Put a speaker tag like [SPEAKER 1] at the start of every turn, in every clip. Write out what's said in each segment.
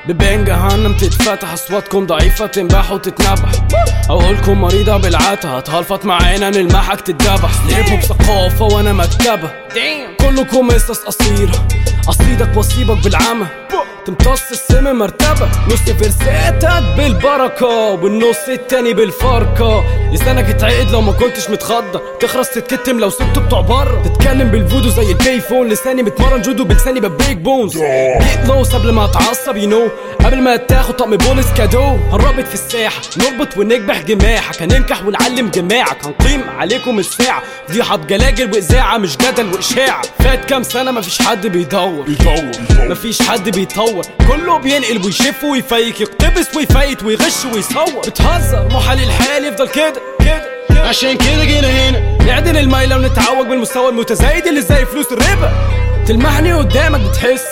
[SPEAKER 1] ببين جهنم تتفتح اصواتكم ضعيفة تنبح وتتنبح اقولكم مريضة بالعتا هتهلفط معانا نلمحك تتذبح ليكم بثقافة وانا مكتبة كلكم قصص قصيرة اصيدك واصيبك بالعمى تمتص السم مرتبة نص فرساتك بالبركة والنص التاني بالفركة لسانك اتعقد لو ما كنتش متخدر تخرس تتكتم لو سبته بتوع بره تتكلم بالفودو زي البي فون لساني متمرن جودو بلساني ببريك بونز بيت لوس قبل ما اتعصب يو نو قبل ما تاخد طقم بوليس كادو هنربط في الساحة نربط ونكبح جماحك هننكح ونعلم جماعك هنقيم عليكم الساعة فضيحة بجلاجل وإذاعة مش جدل وإشاعة فات كام سنة مفيش حد بيدور مفيش حد بيطور كله بينقل ويشف ويفيك يقتبس ويفايت ويغش ويصور بتهزر محال الحال يفضل كده كده كده.
[SPEAKER 2] عشان كده جينا هنا
[SPEAKER 1] نعدل المايلة ونتعوج بالمستوى المتزايد اللي زي فلوس الربا تلمحني قدامك بتحس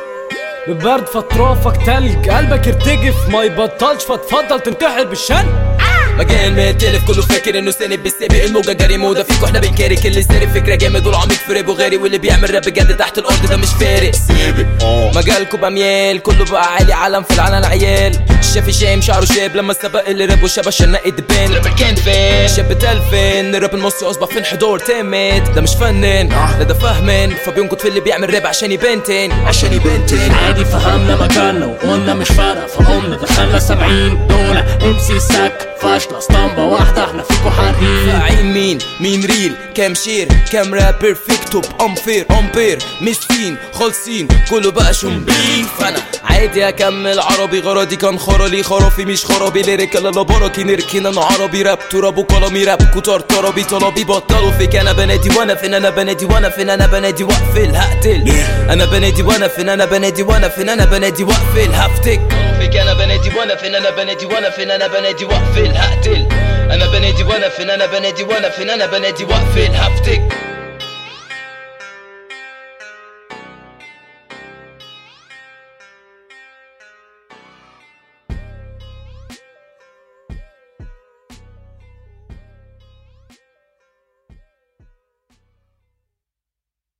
[SPEAKER 1] ببرد فاطرافك تلج قلبك يرتجف ما يبطلش فتفضل تنتحر بالشن
[SPEAKER 3] مجال متلف كله فاكر انه سند بالسابق الموجة جري موضة فيكو احنا بنكاري كل ساري فكرة جامد والعميق في راب وغيري واللي بيعمل راب بجد تحت الارض ده مش فارق
[SPEAKER 2] سابق اه
[SPEAKER 3] مجالكوا بميال كله بقى عالي علم في العلن عيال شاف شام شعره شاب لما سبق اللي راب وشبه شنق الدبان رابر كان فين شاب تلفين الراب المصري اصبح في انحدار تامت ده مش فنان لا ده فاهمن فبينقد في اللي بيعمل راب عشان يبان تاني عشان يبان تاني
[SPEAKER 4] عادي فهمنا مكاننا وقلنا مش فارقة فقمنا دخلنا سامعين دولة ام سي ساك فاشلة اسطمبة واحدة احنا فيكو حرين
[SPEAKER 3] عين مين مين ريل كام شير كام رابر فيكتو بأمفير أمبير مسكين خالصين كله بقى شمبين فأنا عادي أكمل عربي غرضي كان خرالي خرافي مش خرابي ليريك لا بركي نركن أنا عربي راب تراب وكلامي راب كتار طربي طلبي بطلوا فيك أنا بنادي وأنا فين أنا بنادي وأنا فين أنا بنادي وأقفل هقتل أنا بنادي وأنا فين أنا بنادي وأنا فين أنا بنادي وأقفل هفتك فيك أنا بنادي وأنا فين أنا بنادي وأنا فين أنا بنادي وأقفل هقتل أنا بنادي وأنا فين أنا بنادي وأنا فين أنا بنادي وأقفل هفتك